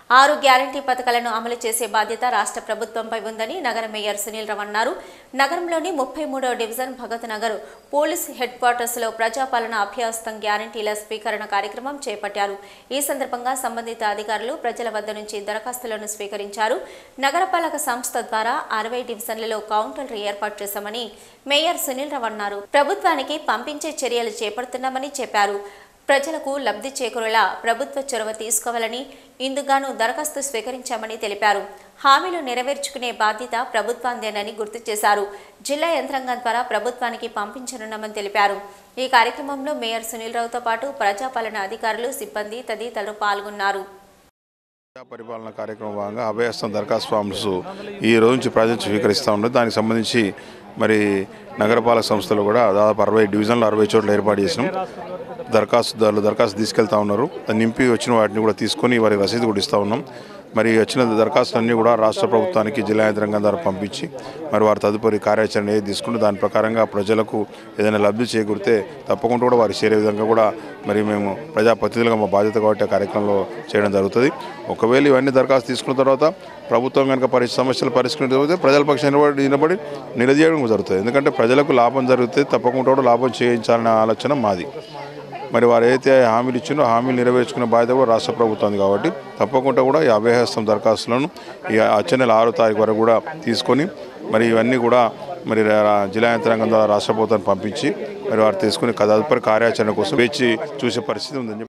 ఆరు గ్యారంటీ పథకాలను అమలు చేసే బాధ్యత రాష్ట్ర ప్రభుత్వంపై ఉందని నగర మేయర్ సునీల్ రావు అన్నారు నగరంలోని ముప్పై మూడవ division Bhagat Nagar police headquarters లో ప్రజాపాలన అభ్యాస్తం గ్యారంటీల స్వీకరణ కార్యక్రమం చేపట్టారు ఈ సందర్భంగా సంబంధిత అధికారులు ప్రజల వద్ద నుంచి దరఖాస్తులను స్వీకరించారు నగరపాలక సంస్థ ద్వారా అరవై డివిజన్లలో కౌంటర్లు ఏర్పాటు చేశామని మేయర్ సునీల్ రావు అన్నారు ప్రభుత్వానికి పంపించే చర్యలు చేపడుతున్నామని చెప్పారు ప్రజలకు లబ్ధి చేకూరేలా ప్రభుత్వ చొరవ తీసుకోవాలని ఇందుగాను దరఖాస్తు స్వీకరించామని తెలిపారు హామీలు నెరవేర్చుకునే బాధ్యత ప్రభుత్వాందేనని గుర్తు చేశారు జిల్లా యంత్రాంగం ద్వారా ప్రభుత్వానికి పంపించనున్నామని తెలిపారు ఈ కార్యక్రమంలో మేయర్ సునీల్ రావుతో పాటు ప్రజాపాలన అధికారులు సిబ్బంది తదితరులు పాల్గొన్నారు ప్రజా పరిపాలన కార్యక్రమం భాగంగా అభయస్థం దరఖాస్తు ఫామ్స్ ఈ రోజు నుంచి ప్రజలు స్వీకరిస్తూ ఉన్నారు దానికి సంబంధించి మరి నగరపాలక సంస్థలు కూడా దాదాపు అరవై డివిజన్లు అరవై చోట్ల ఏర్పాటు చేసినాం దరఖాస్తుదారులు దరఖాస్తు తీసుకెళ్తా ఉన్నారు దాన్ని నింపి వచ్చిన వాటిని కూడా తీసుకొని వారి రసీదు కూడా ఇస్తూ ఉన్నాం మరి వచ్చిన దరఖాస్తులన్నీ కూడా రాష్ట్ర ప్రభుత్వానికి జిల్లా యంత్రాంగం ద్వారా పంపించి మరి వారి తదుపరి కార్యాచరణ ఏది తీసుకుంటే దాని ప్రకారంగా ప్రజలకు ఏదైనా లబ్ధి చేకూరితే తప్పకుండా కూడా వారికి చేరే విధంగా కూడా మరి మేము ప్రజాప్రతినిధులుగా మా బాధ్యత కాబట్టి ఆ కార్యక్రమంలో చేయడం జరుగుతుంది ఒకవేళ ఇవన్నీ దరఖాస్తు తీసుకున్న తర్వాత ప్రభుత్వం కనుక పరి సమస్యలు పరిష్కరించకపోతే ప్రజల పక్షం నిలబడి నిలబడి నిలదీయడం జరుగుతుంది ఎందుకంటే ప్రజలకు లాభం జరిగితే తప్పకుండా కూడా లాభం చేయించాలనే ఆలోచన మాది మరి వారు ఏదైతే హామీలు ఇచ్చినో హామీలు నెరవేర్చుకునే బాధ్యత కూడా రాష్ట్ర ప్రభుత్వం కాబట్టి తప్పకుండా కూడా ఈ అభయహస్తం దరఖాస్తులను ఈ వచ్చే నెల ఆరో తారీఖు వరకు కూడా తీసుకొని మరి ఇవన్నీ కూడా మరి రా- జిల్లా యంత్రాంగం ద్వారా రాష్ట్ర ప్రభుత్వాన్ని పంపించి మరి వారు తీసుకుని తదుపరి కార్యాచరణ కోసం వేచి చూసే పరిస్థితి ఉందని చెప్పి